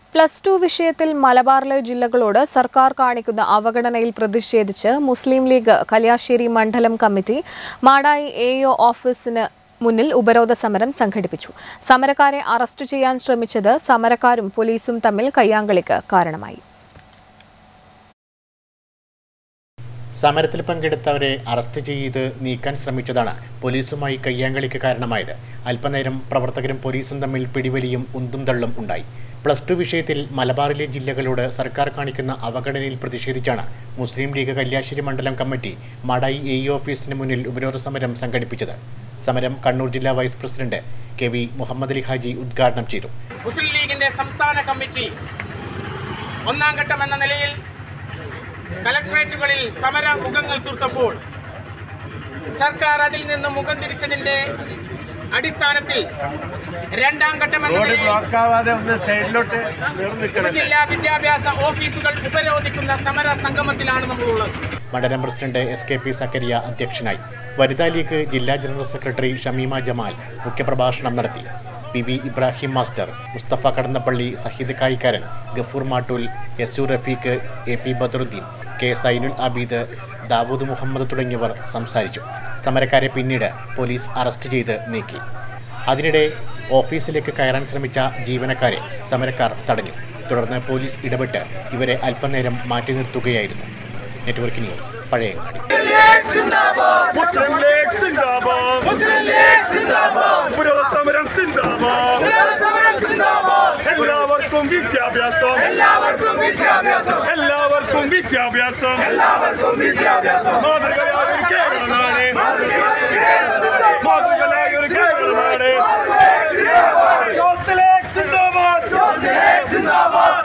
plus two വിഷയത്തിൽ മലബാറിലെ ജില്ലകളോട് സർക്കാർ കാണിക്കുന്ന അവഗണനയിൽ പ്രതിഷേധിച്ച് മുസ്ലിം ലീഗ് കല്യാശ്ശേരി മണ്ഡലം കമ്മിറ്റി മാടായി എ ഒ ഓഫീസിന് മുന്നിൽ ഉപരോധ സമരം സംഘടിപ്പിച്ചു സമരക്കാരെ അറസ്റ്റ് ചെയ്യാൻ ശ്രമിച്ചത് സമരക്കാരും പോലീസും തമ്മിൽ കയ്യാങ്കളിക്ക് കാരണമായി സമരത്തിൽ പങ്കെടുത്തവരെ അറസ്റ്റ് ചെയ്ത് നീക്കാൻ ശ്രമിച്ചതാണ് പോലീസുമായി കയ്യാങ്കളിക്ക് കാരണമായത് അല്പനേരം പ്രവർത്തകരും പോലീസും തമ്മിൽ പിടിവലിയും ഉന്തും തള്ളും ഉണ്ടായി പ്ലസ് ടു വിഷയത്തിൽ മലബാറിലെ ജില്ലകളോട് സർക്കാർ കാണിക്കുന്ന അവഗണനയിൽ പ്രതിഷേധിച്ചാണ് മുസ്ലിം ലീഗ് കല്യാശ്ശേരി മണ്ഡലം കമ്മിറ്റി മടായി എ ഓഫീസിന് മുന്നിൽ ഉപരോധ സമരം സംഘടിപ്പിച്ചത് സമരം കണ്ണൂർ ജില്ലാ vice president K V Muhammad Ali Haji ഉദ്ഘാടനം ചെയ്തു മുസ്ലിം ലീഗിന്റെ സംസ്ഥാന കമ്മിറ്റി ഒന്നാം ഘട്ടം എന്ന നിലയിൽ കലക്ട്രേറ്റുകളിൽ സമര മുഖങ്ങൾ തീർത്തപ്പോൾ സർക്കാർ അതിൽ നിന്ന് മുഖം തിരിച്ചതിന്റെ അടിസ്ഥാനത്തിൽ രണ്ടാം ഘട്ടം എന്ന റോഡ് നിലയിൽ ബ്ലോക്ക് ആവാതെ ഒന്ന് സൈഡിലോട്ട് നീർന്നു നിൽക്കണം ജില്ലാ വിദ്യാഭ്യാസ ഓഫീസുകൾ ഉപരോധിക്കുന്ന സമര സംഗമത്തിലാണ് നമ്മളുള്ളത് മണ്ഡലം president S K P Zakariya അധ്യക്ഷനായി വനിതാ ലീഗ് ജില്ലാ ജനറൽ സെക്രട്ടറി ഷമീമ ജമാൽ മുഖ്യപ്രഭാഷണം നടത്തി P V Ibrahim master Mustafa Kadannappalli Saheed Kayikkaran Gafoor Mattool S U Rafeeq A P Badaruddin K Zainul Abid Dawood Muhammad തുടങ്ങിയവർ സംസാരിച്ചു സമരക്കാരെ പിന്നീട് പോലീസ് അറസ്റ്റ് ചെയ്ത് നീക്കി അതിനിടെ ഓഫീസിലേക്ക് കയറാൻ ശ്രമിച്ച ജീവനക്കാരെ സമരക്കാർ തടഞ്ഞു തുടർന്ന് പോലീസ് ഇടപെട്ട് ഇവരെ അല്പനേരം മാറ്റി നിർത്തുകയായിരുന്നു നെറ്റ്വർക്ക് ന്യൂസ് പഴയങ്ങാടി മുസ്ലിം ലീഗ് സിന്ദാബാദ് മുസ്ലിം ലീഗ് സിന്ദാബാദ് പുരോഗ സമരം സിന്ദാബാദ് എല്ലാവർക്കും വിദ്യാഭ്യാസം എല്ലാവർക്കും വിദ്യാഭ്യാസം എല്ലാവർക്കും വിദ്യാഭ്യാസം എല്ലാവർക്കും വിദ്യാഭ്യാസം മാതൃകയായ